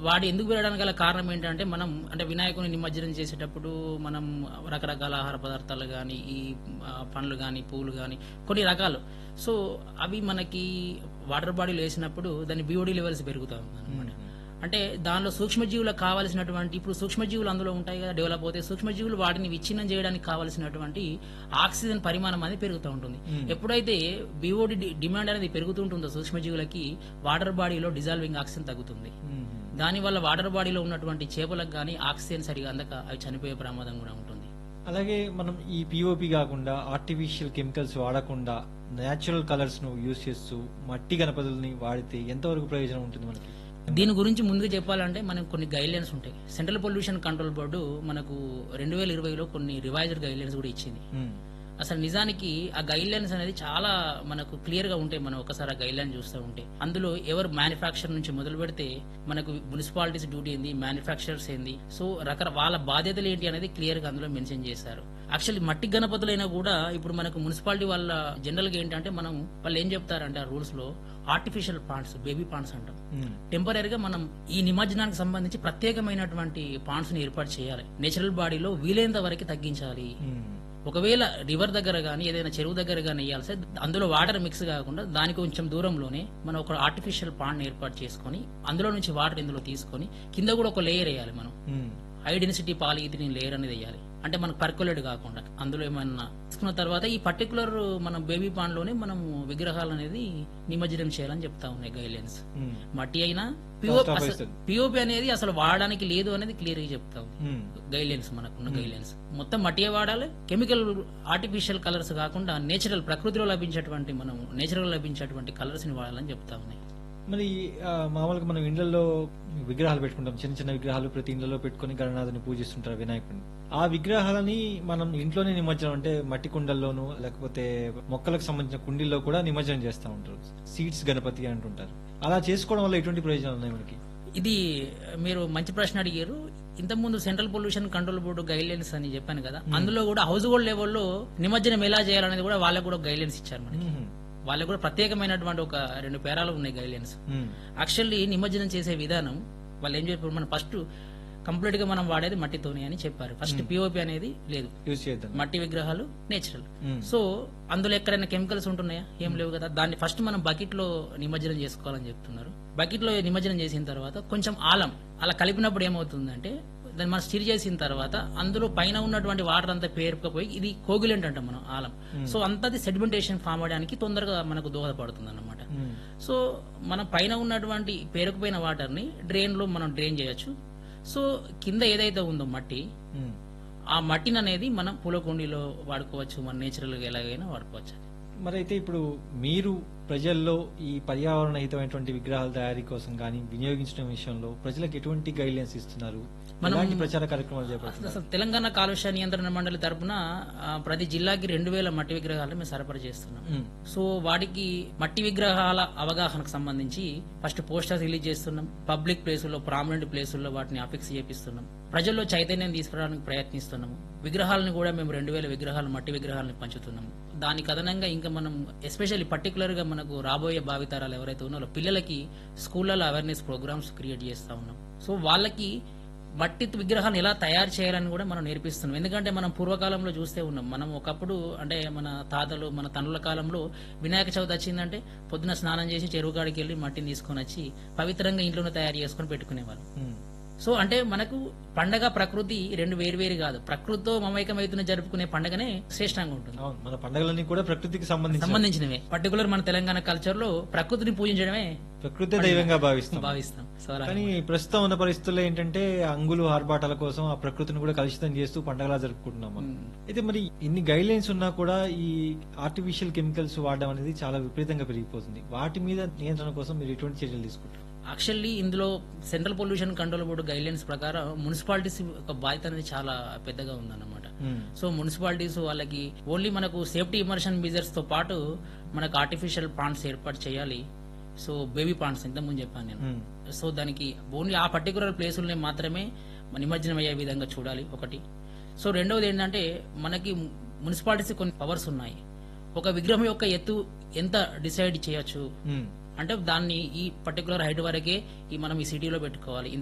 వాడు ఎందుకు పెరగడానికి గల కారణం ఏంటంటే మనం అంటే వినాయకుని నిమజ్జనం చేసేటప్పుడు మనం రకరకాల ఆహార పదార్థాలు కానీ ఈ ఆ, పండ్లు కానీ పువ్వులు కానీ కొన్ని రకాలు సో అవి మనకి వాటర్ బాడీలో వేసినప్పుడు దాని బిఓడి లెవెల్స్ పెరుగుతాయి అనమాట అంటే దానిలో సూక్ష్మజీవులకు కావాల్సినటువంటి ఇప్పుడు సూక్ష్మజీవులు అందులో ఉంటాయి కదా డెవలప్ అవుతాయి సూక్ష్మజీవులు వాటిని విచ్ఛిన్నం చేయడానికి కావాల్సినటువంటి ఆక్సిజన్ పరిమాణం అనేది పెరుగుతూ ఉంటుంది ఎప్పుడైతే బిఓడి డిమాండ్ అనేది పెరుగుతుంటుందో సూక్ష్మజీవులకి వాటర్ బాడీలో డిజాల్వింగ్ ఆక్సిజన్ తగ్గుతుంది మ్మ్. దానివల్ల వాటర్ బాడీలో ఉన్నటువంటి చేపలకు కానీ ఆక్సిజన్ సరిగా అందక అవి చనిపోయే ప్రమాదం కూడా ఉంటుంది అలాగే మనం ఈ పిఓపి కాకుండా ఆర్టిఫిషియల్ కెమికల్స్ వాడకుండా నేచురల్ కలర్స్ ను యూజ్ చేస్తూ మట్టి గణపతుల్ని వాడితే ఎంతవరకు ప్రయోజనం ఉంటుంది మనకి దీని గురించి ముందుగా చెప్పాలంటే మనకు కొన్ని గైడ్ లైన్స్ ఉంటాయి సెంట్రల్ పొల్యూషన్ కంట్రోల్ బోర్డు మనకు రెండు వేల ఇరవైలో కొన్ని రివైజ్డ్ గైడ్ లైన్స్ కూడా ఇచ్చింది మ్మ్. అసలు నిజానికి ఆ గైడ్ లైన్స్ అనేది చాలా మనకు క్లియర్ గా ఉంటాయి మనం ఒకసారి ఆ గైడ్ లైన్ చూస్తూ ఉంటే అందులో ఎవరు మ్యానుఫ్యాక్చర్ నుంచి మొదలు పెడితే మనకు మున్సిపాలిటీస్ డ్యూటీ ఏంది మ్యానుఫ్యాక్చరర్స్ ఏంది సో రకర వాళ్ళ బాధ్యతలు ఏంటి అనేది క్లియర్ గా అందులో మెన్షన్ చేశారు యాక్చువల్లీ మట్టి గణపతులైనా కూడా ఇప్పుడు మనకు మున్సిపాలిటీ వాళ్ళ జనరల్ గా ఏంటంటే మనం వాళ్ళు ఏం చెప్తారంటే ఆ రూల్స్ లో ఆర్టిఫిషియల్ పాండ్స్ బేబీ పాండ్స్ అంటాం మ్మ్. టెంపరీగా మనం ఈ నిమజ్జనానికి సంబంధించి ప్రత్యేకమైనటువంటి పాండ్స్ ని ఏర్పాటు చేయాలి నేచురల్ బాడీలో వీలైనంత వరకు తగ్గించాలి మ్మ్. ఒకవేళ రివర్ దగ్గర కానీ ఏదైనా చెరువు దగ్గర కానీ వేయాల్సి అందులో వాటర్ మిక్స్ కాకుండా దానికి కొంచెం దూరంలోనే మనం ఒక ఆర్టిఫిషియల్ పాండ్ ఏర్పాటు చేసుకొని అందులో నుంచి వాటర్ ఇందులో తీసుకొని కింద కూడా ఒక లేయర్ వేయాలి మనం మ్మ్. హై డెన్సిటీ పాలిథిలిన్ లేయర్ అనేది వేయాలి అంటే మనకు పర్కులేట్ కాకుండా అందులో ఏమన్నా తీసుకున్న తర్వాత ఈ పర్టికులర్ మనం బేబీ పాండ్ లోనే మనం విగ్రహాలు అనేది నిమజ్జనం చేయాలని చెప్తా ఉన్నాయి గైడ్ లైన్స్ మ్మ్. మట్టి అయినా Cost of ice. పిఓపి అనేది అసలు వాడడానికి లేదు అనేది క్లియర్ గా చెప్తాం మ్మ్. గైడ్ లైన్స్ మనకున్న గైడ్ లైన్స్ మొత్తం మట్టియే వాడాలి కెమికల్ ఆర్టిఫిషియల్ కలర్స్ కాకుండా నేచురల్ ప్రకృతిలో లభించేటువంటి మనం నేచురల్ లభించేటువంటి కలర్స్ ని వాడాలని చెప్తా ఉన్నాయి మరి ఆ, మామూలుగా మనం ఇండ్లలో విగ్రహాలు పెట్టుకుంటాం చిన్న చిన్న విగ్రహాలు ప్రతి ఇండ్లలో పెట్టుకుని గణనాథుని పూజిస్తుంటారు వినాయకుడిని ఆ విగ్రహాలని మనం ఇంట్లోనే నిమజ్జనం అంటే మట్టి కుండల్లోనూ లేకపోతే మొక్కలకు సంబంధించిన కుండీల్లో కూడా నిమజ్జనం చేస్తూ ఉంటారు సీడ్స్ గణపతి అంటుంటారు అలా చేసుకోవడం వల్ల ఎటువంటి ప్రయోజనాలు ఉన్నాయి మనకి ఇది మీరు మంచి ప్రశ్న అడిగారు ఇంతకుముందు central pollution control board guidelines అని చెప్పాను కదా అందులో కూడా హౌస్ హోల్డ్ లెవెల్లో నిమజ్జనం ఎలా చేయాలనేది కూడా వాళ్ళకు కూడా గైడ్ లైన్స్ ఇచ్చారు మనకి మ్మ్. వాళ్ళకు కూడా ప్రత్యేకమైనటువంటి ఒక రెండు పేరాలు ఉన్నాయి గైడ్ లైన్స్ మ్మ్. యాక్చువల్లీ నిమజ్జనం చేసే విధానం వాళ్ళు ఏం చెప్పారు మనం ఫస్ట్ కంప్లీట్ గా మనం వాడేది మట్టితోనే అని చెప్పారు ఫస్ట్ పిఓపి అనేది లేదు యూజ్ చేద్దాం మట్టి విగ్రహాలు నేచురల్ మ్మ్. సో అందులో ఎక్కడైనా కెమికల్స్ ఉంటున్నాయా ఏం లేవు కదా దాన్ని ఫస్ట్ మనం బకెట్ లో నిమజ్జనం చేసుకోవాలని చెప్తున్నారు బకెట్ లో నిమజ్జనం చేసిన తర్వాత కొంచెం ఆలం అలా కలిపినప్పుడు ఏమవుతుందంటే దాన్ని మనం స్టిర్ చేసిన తర్వాత అందులో పైన ఉన్నటువంటి వాటర్ అంతా పేరుకుపోయి ఇది కోగులెంట్ అంటాం మనం ఆలం సో అంతది సెడిమెంటేషన్ ఫామ్ అవడానికి తొందరగా మనకు దోహదపడుతుంది అన్నమాట మ్మ్. సో మన పైన ఉన్నటువంటి పేరుకుపోయిన వాటర్ ని డ్రైన్ లో మనం డ్రైన్ చేయొచ్చు సో కింద ఏదైతే ఉందో మట్టి మ్మ్. ఆ మట్టిని అనేది మనం పూలకుండీలో వాడుకోవచ్చు మన నేచురల్ గా ఎలాగైనా వాడుకోవచ్చు మరి అయితే ఇప్పుడు మీరు ప్రజల్లో ఈ పర్యావరణ హితమైనటువంటి విగ్రహాల తయారీ కోసం కానీ వినియోగించడం విషయంలో ప్రజలకు ఎటువంటి గైడ్లైన్స్ ఇస్తున్నారు మనం- ఎలాంటి ప్రచార కార్యక్రమాలు చేపడుతున్నారు అసలు తెలంగాణ కాలుష్య నియంత్రణ మండలి తరపున ఆ, ప్రతి జిల్లాకి రెండు వేల మట్టి విగ్రహాలు మేము సరఫరా చేస్తున్నాం మ్మ్. సో వాటికి మట్టి విగ్రహాల అవగాహనకు సంబంధించి ఫస్ట్ పోస్టర్స్ రిలీజ్ చేస్తున్నాం పబ్లిక్ ప్లేసుల్లో ప్రామినెంట్ ప్లేసుల్లో వాటిని అఫిక్స్ చేపిస్తున్నాం ప్రజల్లో చైతన్యం తీసుకురావడానికి ప్రయత్నిస్తున్నాము విగ్రహాలను కూడా మేము రెండు వేల విగ్రహాలు మట్టి విగ్రహాలను పంచుతున్నాము దానికి అదనంగా ఇంకా మనం ఎస్పెషల్లీ పర్టికులర్ గా మనకు రాబోయే భావితరాలు ఎవరైతే ఉన్నారో పిల్లలకి స్కూళ్ళలో అవేర్నెస్ ప్రోగ్రామ్స్ క్రియేట్ చేస్తా ఉన్నాం సో వాళ్ళకి మట్టి విగ్రహాన్ని ఎలా తయారు చేయాలని కూడా మనం నేర్పిస్తున్నాం ఎందుకంటే మనం పూర్వకాలంలో చూస్తే ఉన్నాం మనం ఒకప్పుడు అంటే మన తాతలు మన తండ్రుల కాలంలో వినాయక చవితి వచ్చిందంటే పొద్దున స్నానం చేసి చెరువు కాడికి వెళ్ళి మట్టిని తీసుకొని వచ్చి పవిత్రంగా ఇంట్లోనే తయారు చేసుకొని పెట్టుకునేవాళ్ళు మ్మ్. సో అంటే మనకు పండగ ప్రకృతి రెండు వేరు వేరు కాదు ప్రకృతితో మమైకమైతున్న జరుపుకునే పండగనే శ్రేష్టంగా ఉంటుంది అవును మన పండుగలన్నీ కూడా ప్రకృతికి సంబంధించి సంబంధించినవే పర్టికులర్ మన తెలంగాణ కల్చర్ లో ప్రకృతిని పూజించడమే ప్రకృతి దైవంగా భావిస్తాం భావిస్తాం సో అలా కానీ ప్రస్తుతం ఉన్న పరిస్థితుల్లో ఏంటంటే అంగులు ఆర్భాటాల కోసం ఆ ప్రకృతిని కూడా కలుషితం చేస్తూ పండగలా జరుపుకుంటున్నాం మనం. అయితే మరి ఇన్ని గైడ్ లైన్స్ ఉన్నా కూడా ఈ ఆర్టిఫిషియల్ కెమికల్స్ వాడడం అనేది చాలా విపరీతంగా పెరిగిపోతుంది వాటి మీద నియంత్రణ కోసం మీరు ఎటువంటి చర్యలు తీసుకుంటారు యాక్చువల్లీ ఇందులో central pollution control board guidelines ప్రకారం మున్సిపాలిటీస్ ఒక బాధ్యత అనేది చాలా పెద్దగా ఉందన్నమాట మ్మ్. సో మున్సిపాలిటీస్ వాళ్ళకి ఓన్లీ మనకు సేఫ్టీ ఇమర్షన్ మెజర్స్ తో పాటు మనకు ఆర్టిఫిషియల్ పాండ్స్ ఏర్పాటు చేయాలి సో బేబీ పాండ్స్ ఇంతకుముందు చెప్పాను నేను మ్మ్. సో దానికి ఓన్లీ ఆ పర్టికులర్ ప్లేసుల్ని మాత్రమే నిమజ్జనం అయ్యే విధంగా చూడాలి ఒకటి సో రెండవది ఏంటంటే మనకి మున్సిపాలిటీస్ కొన్ని పవర్స్ ఉన్నాయి ఒక విగ్రహం యొక్క ఎత్తు ఎంత డిసైడ్ చేయొచ్చు మ్మ్. అంటే దాన్ని ఈ పర్టికులర్ హైట్ వరకే ఈ మనం ఈ సిటీలో పెట్టుకోవాలి